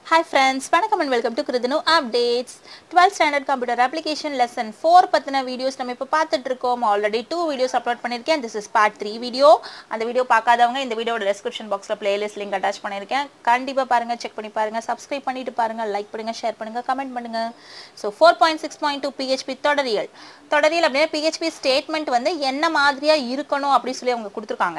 hi friends வணக்கம் and welcome to Kiruthanu updates twelfth standard computer application lesson four பற்றின videos நம்ம இப்போ பார்த்துட்டு இருக்கோம் ஆல்ரெடி டூ வீடியோஸ் அப்லோட் பண்ணியிருக்கேன் this is part three video அந்த வீடியோ பார்க்காதவங்க இந்த வீடியோட டிஸ்கிரிப்ஷன் பாக்ஸில் பிளேலிஸ்ட் லிங்க் அட்டாச் பண்ணியிருக்கேன் கண்டிப்பாக பாருங்கள் செக் பண்ணி பாருங்கள் சப்ஸ்கிரைப் பண்ணிட்டு பாருங்கள் லைக் பண்ணுங்கள் ஷேர் பண்ணுங்கள் கமெண்ட் பண்ணுங்கள் so four point six point two PHP தொடரியல் தொடரியல் அப்படின்னா பிஹெச்பி ஸ்டேட்மெண்ட் வந்து என்ன மாதிரியாக இருக்கணும் அப்படின்னு சொல்லி அவங்க கொடுத்துருக்காங்க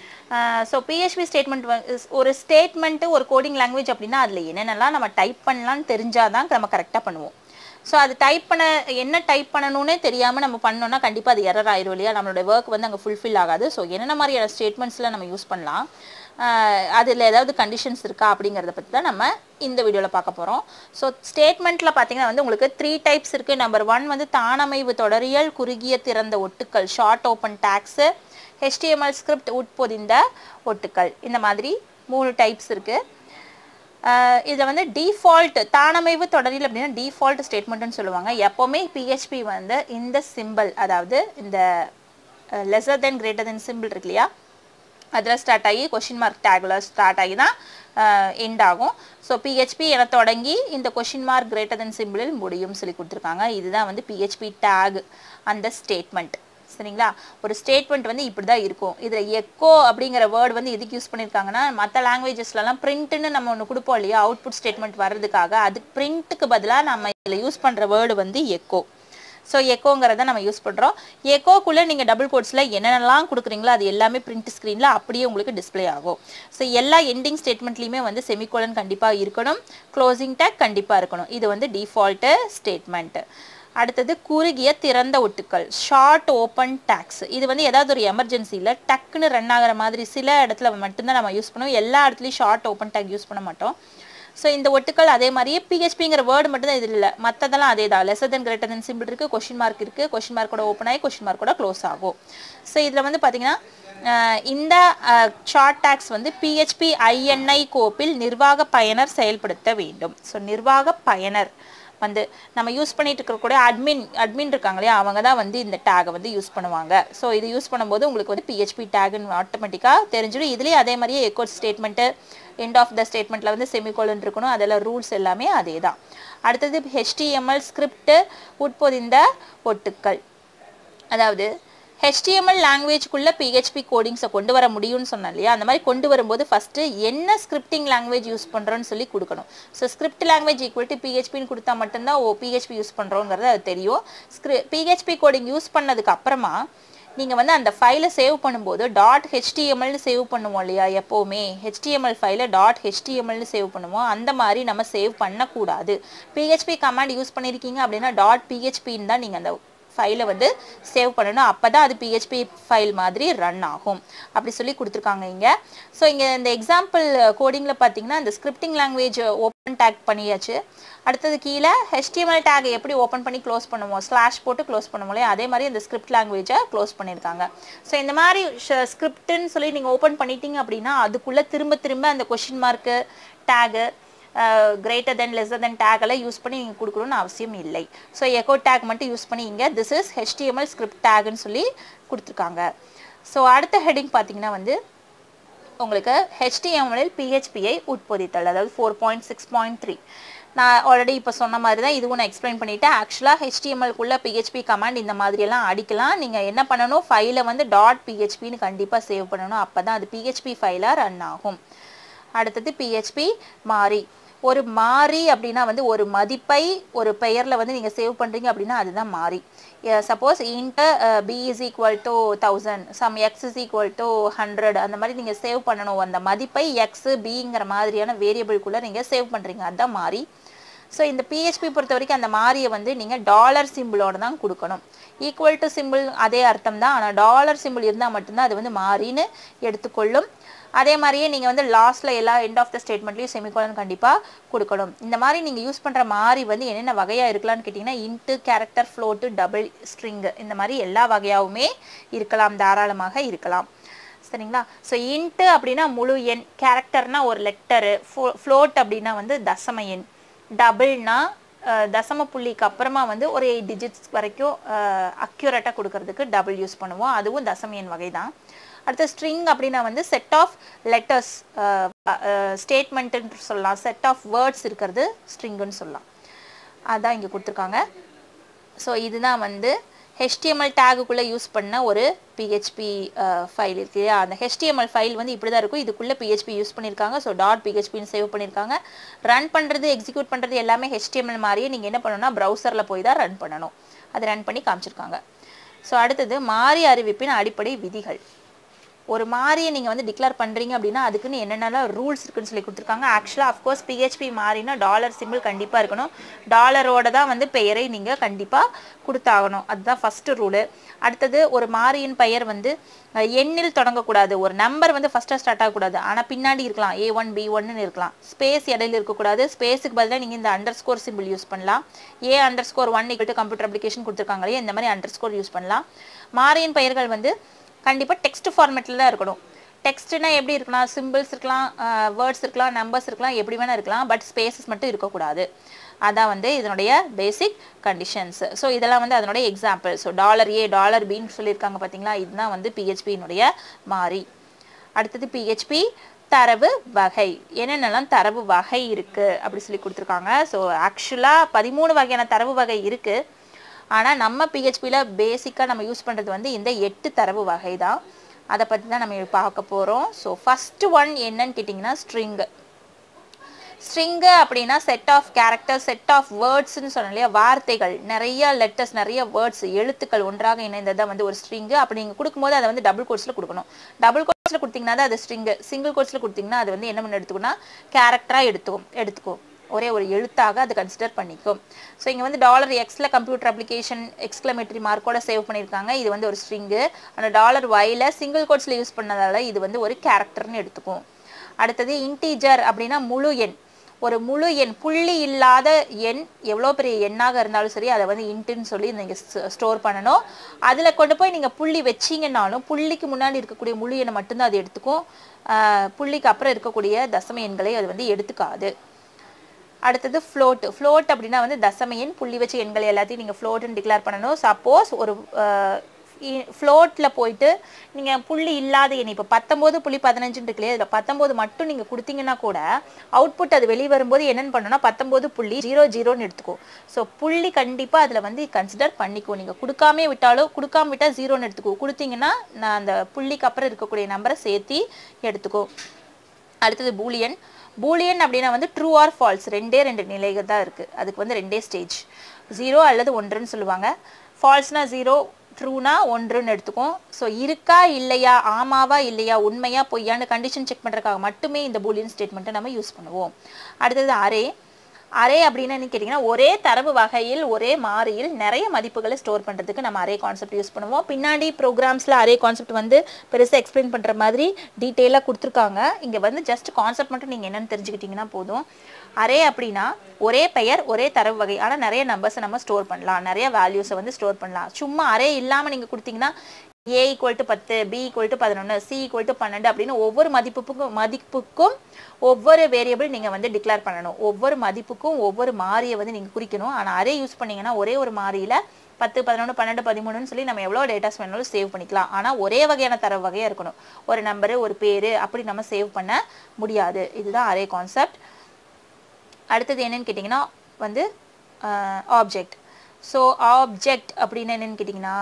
ஸோ பிஹெச்பி ஸ்டேட்மெண்ட் ஒரு ஸ்டேட்மெண்ட்டு ஒரு கோடிங் லாங்குவேஜ் அப்படின்னா அதில் என்னென்னலாம் நம்ம டைப் பண்ணலாம்னு தெரிஞ்சால் தான் நம்ம கரெக்டாக பண்ணுவோம் ஸோ அது டைப் பண்ண என்ன டைப் பண்ணணும்னே தெரியாமல் நம்ம பண்ணோம்னா கண்டிப்பாக அது எரர் ஆயிரும் இல்லையா நம்மளோட ஒர்க் வந்து அங்கே ஃபுல்ஃபில் ஆகாது ஸோ என்னென்ன மாதிரியான ஸ்டேட்மெண்ட்ஸில் நம்ம யூஸ் பண்ணலாம் அதில் ஏதாவது கண்டிஷன்ஸ் இருக்கா அப்படிங்கிறத பற்றி தான் நம்ம இந்த வீடியோவில் பார்க்க போகிறோம் ஸோ ஸ்டேட்மெண்ட்டில் பார்த்தீங்கன்னா வந்து உங்களுக்கு த்ரீ டைப்ஸ் இருக்குது நம்பர் ஒன் வந்து தானமைவு தொடரியல் குறுகிய திறந்த ஒட்டுக்கள் short open tags HTML script உட்பொதிந்த ஒட்டுக்கள் இந்த மாதிரி மூணு டைப்ஸ் இருக்குது இதில் வந்து டிஃபால்ட் தானமைவு தொடரில் அப்படின்னா டிஃபால்ட் ஸ்டேட்மெண்ட்னு சொல்லுவாங்க எப்போவுமே பிஹெச்பி வந்து இந்த சிம்பிள் அதாவது இந்த lesser than greater than symbol இருக்கு இல்லையா அதில் ஸ்டார்ட் ஆகி கொஷின் மார்க் டேக்கில் ஸ்டார்ட் ஆகி தான் எண்ட் ஆகும் ஸோ பிஹெச்பி என தொடங்கி இந்த கொஷின் மார்க் கிரேட்டர் தென் சிம்பிளில் முடியும் சொல்லி கொடுத்துருக்காங்க இதுதான் வந்து பிஹெச்பி டேக் அந்த ஸ்டேட்மெண்ட் சரிங்களா ஒரு ஸ்டேட்மெண்ட் வந்து இப்படி தான் இருக்கும் இதில் எக்கோ அப்படிங்கிற வேர்டு வந்து எதுக்கு யூஸ் பண்ணியிருக்காங்கன்னா மற்ற லாங்குவேஜஸ்லலாம் பிரிண்ட்டுன்னு நம்ம ஒன்று கொடுப்போம் இல்லையா அவுட்புட் ஸ்டேட்மெண்ட் வர்றதுக்காக அதுக்கு பிரிண்ட்டுக்கு பதிலாக நம்ம இதில் யூஸ் பண்ணுற வேர்டு வந்து எக்கோ ஸோ எக்கோங்கிறத நம்ம யூஸ் பண்ணுறோம் எக்கோக்குள்ளே நீங்கள் டபுள் கோட்ஸில் என்னென்னலாம் கொடுக்குறீங்களோ அது எல்லாமே பிரிண்ட் ஸ்க்ரீனில் அப்படியே உங்களுக்கு டிஸ்பிளே ஆகும் ஸோ எல்லா எண்டிங் ஸ்டேட்மெண்ட்லேயுமே வந்து செமிகோலன் கண்டிப்பாக இருக்கணும் க்ளோசிங் டேக் கண்டிப்பாக இருக்கணும் இது வந்து டிஃபால்ட்டு ஸ்டேட்மெண்ட்டு அடுத்தது குறுகிய திறந்த ஒட்டுக்கள் ஷார்ட் ஓப்பன் டேக்ஸ் இது வந்து ஏதாவது ஒரு எமர்ஜென்சியில் டக்குன்னு ரன் ஆகிற மாதிரி சில இடத்துல மட்டும்தான் நம்ம யூஸ் பண்ணுவோம் எல்லா இடத்துலையும் ஷார்ட் ஓப்பன் டேக் யூஸ் பண்ண மாட்டோம் ஸோ இந்த ஒட்டுக்கள் அதே மாதிரியே பிஹெச்பிங்கிற வேர்டு மட்டும் தான் இதில் இல்லை மற்றதெல்லாம் அதே தான் lesser than greater than symbol இருக்குது கொஷின் மார்க் இருக்குது கொஷின் மார்க்கோட ஓப்பன் ஆகி கொஷின் மார்க்கோட க்ளோஸ் ஆகும் ஸோ இதில் வந்து பார்த்தீங்கன்னா இந்த ஷார்ட் டேக்ஸ் வந்து பிஹெச்பி ஐஎன்ஐ கோப்பில் நிர்வாக பயனர் செயல்படுத்த வேண்டும் ஸோ நிர்வாக பயனர் வந்து நம்ம யூஸ் பண்ணிட்டு இருக்கக்கூடிய அட்மின் அட்மின் இருக்காங்க இல்லையா அவங்க தான் வந்து இந்த டேகை வந்து யூஸ் பண்ணுவாங்க ஸோ இது யூஸ் பண்ணும்போது உங்களுக்கு வந்து பிஹெச்பி டேக்னு ஆட்டோமேட்டிக்காக தெரிஞ்சிடும் இதுலேயே அதே மாதிரியே எக்கோட் ஸ்டேட்மெண்ட்டு எண்ட் ஆஃப் த ஸ்டேட்மெண்ட்டில் வந்து செமிகோலன் இருக்கணும் அதெல்லாம் ரூல்ஸ் எல்லாமே அதே தான் அடுத்தது ஹெச்டிஎம்எல் ஸ்கிரிப்ட் உட்பொதிந்த ஒட்டுக்கள் அதாவது ஹெச்டிஎம்எல் லாங்குவேஜ்க்குள்ளே பிஹெச்பி கோடிங்ஸை கொண்டு வர முடியும்னு சொன்னேன் இல்லையா அந்த மாதிரி கொண்டு வரும்போது ஃபஸ்ட்டு என்ன ஸ்கிரிப்டிங் லாங்குவேஜ் யூஸ் பண்ணுறோன்னு சொல்லி கொடுக்கணும் so script language equal to பிஹெச்பின்னு கொடுத்தா மட்டும்தான் ஓ பிஹெச்பி யூஸ் பண்ணுறோங்கிறது அது தெரியும் ஸ்கிரி பிஹெச்பி கோடிங் யூஸ் பண்ணதுக்கு அப்புறமா நீங்கள் வந்து அந்த ஃபைலை சேவ் பண்ணும்போது டாட் ஹெச்டிஎம்எல்னு சேவ் பண்ணுவோம் இல்லையா எப்போவுமே ஹெச்டிஎம்எல் ஃபைலை டாட் ஹெச்டிஎம்எல்னு சேவ் பண்ணுவோம் அந்த மாதிரி நம்ம சேவ் பண்ணக்கூடாது பிஹெச்பி கமாண்ட் யூஸ் பண்ணியிருக்கீங்க அப்படின்னா டாட் பிஹெச்பின்னு தான் நீங்கள் அந்த ஃபைலை வந்து சேவ் பண்ணணும் அப்போ தான் அது பிஹெச்பி ஃபைல் மாதிரி ரன் ஆகும் அப்படி சொல்லி கொடுத்துருக்காங்க இங்கே ஸோ இங்கே இந்த எக்ஸாம்பிள் கோடிங்கில் பார்த்தீங்கன்னா இந்த ஸ்கிரிப்டிங் லாங்குவேஜ் ஓப்பன் டேக் பண்ணியாச்சு அடுத்தது கீழே ஹெச்டிஎம்எல் டேக் எப்படி ஓப்பன் பண்ணி க்ளோஸ் பண்ணுவோம் ஸ்லாஷ் போட்டு க்ளோஸ் பண்ணுவோம் இல்லையா அதே மாதிரி இந்த ஸ்கிரிப்ட் லாங்குவேஜை க்ளோஸ் பண்ணியிருக்காங்க ஸோ இந்த மாதிரி ஸ்கிரிப்டுன்னு சொல்லி நீங்கள் ஓப்பன் பண்ணிட்டீங்க அப்படின்னா அதுக்குள்ளே திரும்ப திரும்ப அந்த question mark tag greater than lesser than tag எல்லாம் யூஸ் பண்ணி நீங்கள் கொடுக்கணும்னு அவசியம் இல்லை ஸோ எக்கோ டேக் மட்டும் யூஸ் பண்ணி இங்கே திஸ் இஸ் ஹெச்டிஎம்எல் ஸ்கிரிப்ட் டேக்னு சொல்லி கொடுத்துருக்காங்க ஸோ அடுத்த ஹெட்டிங் பார்த்தீங்கன்னா வந்து உங்களுக்கு ஹெச்டிஎம்எல்லில் பிஹெச்பியை உட்பொதித்தல் அதாவது four point six point three நான் ஆல்ரெடி இப்போ சொன்ன மாதிரி தான் இதுவும் நான் எக்ஸ்பிளைன் பண்ணிவிட்டேன் ஆக்சுவலாக ஹெச்டிஎம்எல்குள்ளே பிஹெச்பி கமாண்ட் இந்த மாதிரியெல்லாம் அடிக்கலாம் நீங்கள் என்ன பண்ணணும் ஃபைலை வந்து டாட் பிஹெச்பின்னு கண்டிப்பாக சேவ் பண்ணணும் அப்போ தான் அது பிஹெச்பி ஃபைலாக ரன் ஆகும் அடுத்தது பிஹெச்பி மாறி ஒரு மாறி அப்படின்னா வந்து ஒரு மதிப்பை ஒரு பெயரில் வந்து நீங்கள் சேவ் பண்ணுறீங்க அப்படின்னா அதுதான் மாறி suppose int b is equal to thousand sum x is equal to hundred அந்த மாதிரி நீங்கள் சேவ் பண்ணணும் அந்த மதிப்பை எக்ஸு பிங்கிற மாதிரியான வேரியபிள்குள்ளே நீங்கள் சேவ் பண்ணுறீங்க அதுதான் மாறி ஸோ இந்த பிஹெச்பி பொறுத்த வரைக்கும் அந்த மாறியை வந்து நீங்கள் டாலர் சிம்பிளோட தான் கொடுக்கணும் ஈக்குவல் டு சிம்பிள் அதே அர்த்தம் தான் ஆனால் டாலர் சிம்பிள் இருந்தால் மட்டும்தான் அது வந்து மாறின்னு எடுத்துக்கொள்ளும் அதே மாதிரியே நீங்கள் வந்து லாஸ்ட்டில் எல்லா எண்ட் ஆஃப் த ஸ்டேட்மெண்ட்லேயும் செமிகோலன் கண்டிப்பாக கொடுக்கணும் இந்த மாதிரி நீங்கள் யூஸ் பண்ணுற மாறி வந்து என்னென்ன வகையாக இருக்கலாம்னு கேட்டிங்கன்னா int character float double string இந்த மாதிரி எல்லா வகையாகவுமே இருக்கலாம் தாராளமாக இருக்கலாம் சரிங்களா ஸோ இன்ட்டு அப்படின்னா முழு எண் கேரக்டர்னா ஒரு லெட்டரு ஃபோ ஃப்ளோட் அப்படின்னா வந்து தசம எண் டபுள்னா தசம புள்ளிக்கு அப்புறமா வந்து ஒரு எயிட் டிஜிட்ஸ் வரைக்கும் அக்யூரேட்டாக கொடுக்கறதுக்கு டபுள் யூஸ் பண்ணுவோம் அதுவும் தசம எண் வகை தான் அடுத்து ஸ்ட்ரிங் அப்படின்னா வந்து செட் ஆஃப் லெட்டர்ஸ் ஸ்டேட்மெண்ட்டுன்னு சொல்லலாம் செட் ஆஃப் வேர்ட்ஸ் இருக்கிறது ஸ்ட்ரிங்குன்னு சொல்லலாம் அதான் இங்கே கொடுத்துருக்காங்க ஸோ இதுதான் வந்து ஹெச்டிஎம்எல் டேகுக்குள்ளே யூஸ் பண்ண ஒரு பிஹெச்பி ஃபைல் இருக்கு இல்லையா அந்த ஹெச்டிஎம்எல் ஃபைல் வந்து இப்படி தான் இருக்கும் இதுக்குள்ளே பிஹெச்பி யூஸ் பண்ணியிருக்காங்க ஸோ டாட் பிஹெச்பின்னு சேவ் பண்ணியிருக்காங்க ரன் பண்ணுறது எக்ஸிக்யூட் பண்ணுறது எல்லாமே ஹெச்டிஎம்எல் மாதிரியே நீங்கள் என்ன பண்ணணும்னா ப்ரௌசரில் போய் தான் ரன் பண்ணணும் அதை ரன் பண்ணி காமிச்சிருக்காங்க ஸோ அடுத்தது மாறி அறிவிப்பின் அடிப்படை விதிகள் ஒரு மாறியை நீங்கள் வந்து டிக்ளேர் பண்ணுறீங்க அப்படின்னா அதுக்குன்னு என்னென்னலாம் ரூல்ஸ் இருக்குன்னு சொல்லி கொடுத்துருக்காங்க ஆக்சுவலாக அஃப்கோர்ஸ் பிஹெச்பி மாறினா டாலர் சிம்பிள் கண்டிப்பாக இருக்கணும் டாலரோட தான் வந்து பெயரை நீங்கள் கண்டிப்பாக கொடுத்தாகணும் அதுதான் ஃபஸ்ட்டு ரூலு அடுத்தது ஒரு மாறியின் பெயர் வந்து அஹ், எண்ணில் தொடங்கக்கூடாது ஒரு நம்பர் வந்து ஃபஸ்ட்டாக ஸ்டார்ட் ஆகக்கூடாது ஆனால் பின்னாடி இருக்கலாம் ஏ ஒன் பி ஒன்னு இருக்கலாம் ஸ்பேஸ் இடையில இருக்கக்கூடாது ஸ்பேஸுக்கு பதிலாக நீங்கள் இந்த அண்டர் ஸ்கோர் சிம்பிள் யூஸ் பண்ணலாம் a underscore one equal computer application கொடுத்துருக்காங்க இல்லையா இந்த மாதிரி அண்டர் ஸ்கோர் யூஸ் பண்ணலாம் மாறியின் பெயர்கள் வந்து கண்டிப்பாக டெக்ஸ்ட் ஃபார்மேட்டில் தான் இருக்கணும் டெக்ஸ்ட்னா எப்படி இருக்கலாம் சிம்பிள்ஸ் இருக்கலாம் வேர்ட்ஸ் இருக்கலாம் நம்பர்ஸ் இருக்கலாம் எப்படி வேணால் இருக்கலாம் பட் ஸ்பேசஸ் மட்டும் இருக்கக்கூடாது அதான் வந்து இதனுடைய பேசிக் கண்டிஷன்ஸ் ஸோ இதெல்லாம் வந்து அதனுடைய example so dollar a dollar பின்னு சொல்லியிருக்காங்க பார்த்தீங்களா இதுதான் வந்து பிஹெச்பியினுடைய மாறி அடுத்தது பிஹெச்பி தரவு வகை என்னென்னலாம் தரவு வகை இருக்குது அப்படி சொல்லி கொடுத்துருக்காங்க ஸோ ஆக்சுவலாக பதிமூணு வகையான தரவு வகை இருக்குது ஆனால் நம்ம பிஹெச்பியில் பேசிக்காக நம்ம யூஸ் பண்ணுறது வந்து இந்த எட்டு தரவு வகை தான் அதை பற்றி தான் நம்ம பார்க்க போகிறோம் ஸோ ஃபஸ்ட்டு ஒன் என்னன்னு கேட்டிங்கன்னா ஸ்ட்ரிங்கு ஸ்ட்ரிங்கு அப்படின்னா set of character set of வேர்ட்ஸ்னு சொன்னோம் இல்லையா வார்த்தைகள் நிறைய லெட்டர்ஸ் நிறைய வேர்ட்ஸ் எழுத்துக்கள் ஒன்றாக இணைந்ததை வந்து ஒரு ஸ்ட்ரிங்கு அப்படி நீங்கள் கொடுக்கும்போது அதை வந்து டபுள் கோட்ஸில் கொடுக்கணும் டபுள் கோட்ஸில் கொடுத்தீங்கன்னா தான் அது ஸ்ட்ரிங்கு சிங்கிள் கோட்ஸில் கொடுத்தீங்கன்னா அது வந்து என்ன பண்ண எடுத்துக்கணும்னா கேரக்டராக எடுத்துக்கும் எடுத்துக்கும் ஒரே ஒரு எழுத்தாக அது கன்சிடர் பண்ணிக்கும் ஸோ இங்கே வந்து டாலர் எக்ஸில் கம்ப்யூட்டர் அப்ளிகேஷன் எக்ஸ்க்ளமேட்டரி மார்க்கோட சேவ் பண்ணியிருக்காங்க இது வந்து ஒரு ஸ்ட்ரிங்கு அந்த டாலர் ஒயில் சிங்கிள் கோட்ஸில் யூஸ் பண்ணதால இது வந்து ஒரு கேரக்டர்னு எடுத்துக்கும் அடுத்தது இன்டீஜர் அப்படின்னா முழு எண் ஒரு முழு எண் புள்ளி இல்லாத எண் எவ்வளோ பெரிய எண்ணாக இருந்தாலும் சரி அதை வந்து இன்ட்டுன்னு சொல்லி நீங்கள் ஸ்டோர் பண்ணணும் அதில் கொண்டு போய் நீங்கள் புள்ளி வச்சீங்கன்னாலும் புள்ளிக்கு முன்னாடி இருக்கக்கூடிய முழு எண்ணை மட்டும்தான் அது எடுத்துக்கும் ஆஹ் புள்ளிக்கு அப்புறம் இருக்கக்கூடிய தசம எண்களை அது வந்து எடுத்துக்காது அடுத்தது ஃப்ளோட் ஃப்ளோட் அப்படின்னா வந்து தசம எண் புள்ளி வச்ச எண்கள் எல்லாத்தையும் நீங்கள் ஃப்ளோட்டுன்னு டிக்ளேர் பண்ணணும் சப்போஸ் ஒரு ஃப்ளோட்டில் போயிட்டு நீங்கள் புள்ளி இல்லாத எண் இப்போ பத்தொம்போது புள்ளி பதினஞ்சுன்னு இருக்கு இல்லையா இதில் பத்தொம்போது மட்டும் நீங்கள் கொடுத்தீங்கன்னா கூட அவுட்புட் அது வெளியே வரும்போது என்னென்னு பண்ணணும்னா பத்தொம்போது புள்ளி ஜீரோ ஜீரோன்னு எடுத்துக்கும் ஸோ புள்ளி கண்டிப்பாக அதில் வந்து கன்சிடர் பண்ணிக்கும் நீங்கள் கொடுக்காமே விட்டாலும் கொடுக்காம விட்டால் ஜீரோன்னு எடுத்துக்கோ கொடுத்தீங்கன்னா நான் அந்த புள்ளிக்கு அப்புறம் இருக்கக்கூடிய நம்பரை சேர்த்தி எடுத்துக்கோ அடுத்தது பூலியன் பூலியன் அப்படின்னா வந்து ட்ரூ ஆர் ஃபால்ஸ் ரெண்டே ரெண்டு நிலைகள் தான் இருக்குது அதுக்கு வந்து ரெண்டே ஸ்டேஜ் ஜீரோ அல்லது ஒன்றுன்னு சொல்லுவாங்க ஃபால்ஸ்னா ஜீரோ ட்ரூனா ஒன்றுன்னு எடுத்துக்கும் ஸோ இருக்கா இல்லையா ஆமாவா இல்லையா உண்மையா பொய்யான்னு கண்டிஷன் செக் பண்ணுறதுக்காக மட்டுமே இந்த பூலியன் ஸ்டேட்மெண்ட்டை நம்ம யூஸ் பண்ணுவோம் அடுத்தது அரே அரே அப்படின்னு என்ன கேட்டிங்கன்னா ஒரே தரவு வகையில் ஒரே மாறியில் நிறைய மதிப்புகளை ஸ்டோர் பண்ணுறதுக்கு நம்ம அரே கான்செப்ட் யூஸ் பண்ணுவோம் பின்னாடி ப்ரோக்ராம்ஸில் அரே கான்செப்ட் வந்து பெருசாக எக்ஸ்பிளைன் பண்ணுற மாதிரி டீட்டெயிலாக கொடுத்துருக்காங்க இங்கே வந்து ஜஸ்ட் கான்செப்ட் மட்டும் நீங்கள் என்னென்னு தெரிஞ்சுக்கிட்டிங்கன்னா போதும் அரே அப்படின்னா ஒரே பெயர் ஒரே தரவு வகை ஆனால் நிறைய நம்பர்ஸை நம்ம ஸ்டோர் பண்ணலாம் நிறைய வேல்யூஸை வந்து ஸ்டோர் பண்ணலாம் சும்மா அரே இல்லாமல் நீங்கள் கொடுத்தீங்கன்னா ஏ ஈக்குவல் டு பத்து பி ஈக்குவல் டு பதினொன்று சி ஈக்குவல் டு பன்னெண்டு அப்படின்னு ஒவ்வொரு மதிப்புக்கும் மதிப்புக்கும் ஒவ்வொரு வேரியபிள் நீங்கள் வந்து டிக்ளேர் பண்ணணும் ஒவ்வொரு மதிப்புக்கும் ஒவ்வொரு மாறியை வந்து நீங்கள் குறிக்கணும் ஆனால் அரே யூஸ் பண்ணீங்கன்னா ஒரே ஒரு மாறியில் பத்து பதினொன்று பன்னெண்டு பதிமூணுன்னு சொல்லி நம்ம எவ்வளோ டேட்டாஸ் வேணாலும் சேவ் பண்ணிக்கலாம் ஆனால் ஒரே வகையான தரவு வகையாக இருக்கணும் ஒரு நம்பரு ஒரு பேர் அப்படி நம்ம சேவ் பண்ண முடியாது இதுதான் அரே கான்செப்ட் அடுத்தது என்னன்னு கேட்டிங்கன்னா வந்து ஆப்ஜெக்ட் ஸோ ஆப்ஜெக்ட் அப்படின்னு என்னன்னு கேட்டிங்கன்னா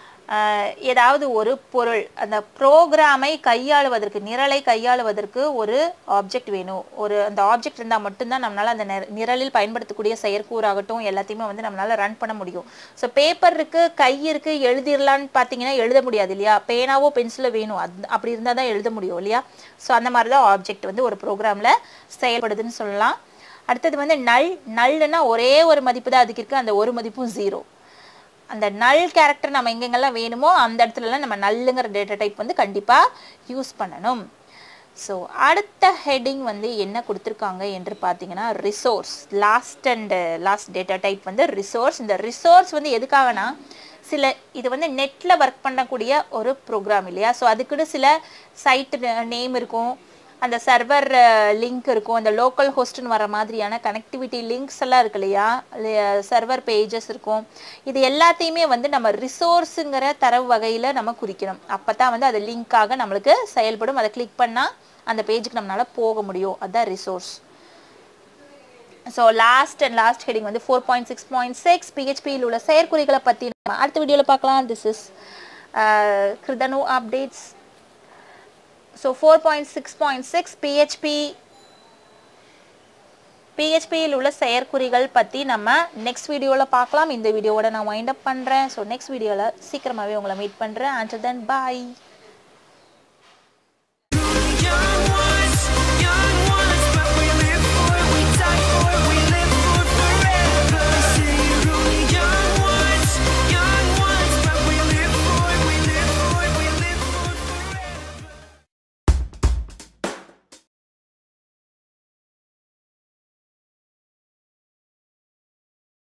ஆஹ் ஏதாவது ஒரு பொருள் அந்த ப்ரோக்ராமை கையாளுவதற்கு நிரலை கையாளுவதற்கு ஒரு ஆப்ஜெக்ட் வேணும் ஒரு அந்த ஆப்ஜெக்ட் இருந்தால் மட்டும்தான் நம்மளால் அந்த நிர- நிரலில் பயன்படுத்தக்கூடிய செயற்கூறாகட்டும் எல்லாத்தையுமே வந்து நம்மளால் ரன் பண்ண முடியும் ஸோ பேப்பர் இருக்கு கை இருக்கு எழுதிடலான்னு பார்த்தீங்கன்னா எழுத முடியாது இல்லையா பேனாவோ பென்சிலோ வேணும் அது அப்படி இருந்தால் தான் எழுத முடியும் இல்லையா ஸோ அந்த மாதிரி தான் ஆப்ஜெக்ட் வந்து ஒரு ப்ரோக்ராமில் செயல்படுதுன்னு சொல்லலாம் அடுத்தது வந்து நல் நல்லுன்னா ஒரே ஒரு மதிப்பு தான் அதுக்கு இருக்கு அந்த ஒரு மதிப்பும் ஜீரோ அந்த நல் கேரக்டர் நம்ம எங்கெங்கெல்லாம் வேணுமோ அந்த இடத்துலலாம் நம்ம நல்லுங்கிற டேட்டா டைப் வந்து கண்டிப்பாக யூஸ் பண்ணணும் ஸோ அடுத்த ஹெட்டிங் வந்து என்ன கொடுத்துருக்காங்க என்று பார்த்தீங்கன்னா resource last and last data type வந்து ரிசோர்ஸ் இந்த ரிசோர்ஸ் வந்து எதுக்காகனா சில இது வந்து நெட்டில் ஒர்க் பண்ணக்கூடிய ஒரு ப்ரோக்ராம் இல்லையா ஸோ அதுக்குன்னு சில சைட் நேம் இருக்கும் அந்த சர்வர் லிங்க் இருக்கும் அந்த லோக்கல் ஹோஸ்ட்னு வர மாதிரியான கனெக்டிவிட்டி லிங்க்ஸ் எல்லாம் இருக்கு இல்லையா சர்வர் பேஜஸ் இருக்கும் இது எல்லாத்தையுமே வந்து நம்ம ரிசோர்ஸுங்கிற தரவு வகையில் நம்ம குறிக்கணும் அப்போ தான் வந்து அது லிங்காக நம்மளுக்கு செயல்படும் அதை கிளிக் பண்ணால் அந்த பேஜுக்கு நம்மளால் போக முடியும் அதுதான் resource so last and last heading வந்து four point six point six பிஹெச்பியில் உள்ள செயற்குறிகளை பற்றி நம்ம அடுத்த வீடியோவில் பார்க்கலாம் this is Kiruthanu updates so four point six point six PHP பிஹெச்பியில் உள்ள செயற்குறிகள் பற்றி நம்ம நெக்ஸ்ட் வீடியோவில் பார்க்கலாம் இந்த வீடியோவோட நான் வைண்ட் அப் பண்ணுறேன் ஸோ நெக்ஸ்ட் வீடியோவில் சீக்கிரமாகவே உங்களை மீட் பண்ணுறேன் அண்ட் தென் பாய்